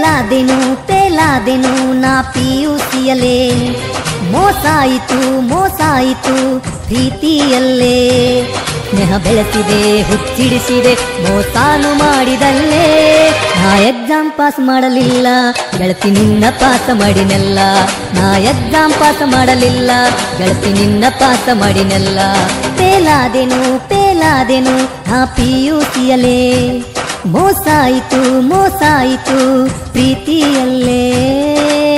ಪೇಲಾದೆನು ಪೇಲಾದೆನು ನಾ ಪಿಯುಸಿಯಲೇ ಮೋಸಾಯಿತು ಮೋಸಾಯಿತು ಪ್ರೀತಿಯಲ್ಲೇ ಸ್ನೇಹ ಬೆಳೆಸಿದೆ ಹುಚ್ಚಿಡಿಸಿದೆ ಮೋಸಾನು ಮಾಡಿದಲ್ಲೇ ನಾ exam pass ಮಾಡಲಿಲ್ಲ ಗೆಳತಿ ನಿನ್ನ ಪಾಸ ಮಾಡಿನೆಲ್ಲ ನಾ ಎಕ್ಸಾಮ್ ಪಾಸ್ ಮಾಡಲಿಲ್ಲ ಗೆಳತಿ ನಿನ್ನ ಪಾಸ ಮಾಡಿನೆಲ್ಲ ಪೇಲಾದೆನು ಪೇಲಾದೆನು ನಾ ಪಿಯುಸಿಯಲೇ ಮೋಸಾಯಿತು ಮೋಸಾಯಿತು ಪ್ರೀತಿಯಲ್ಲೇ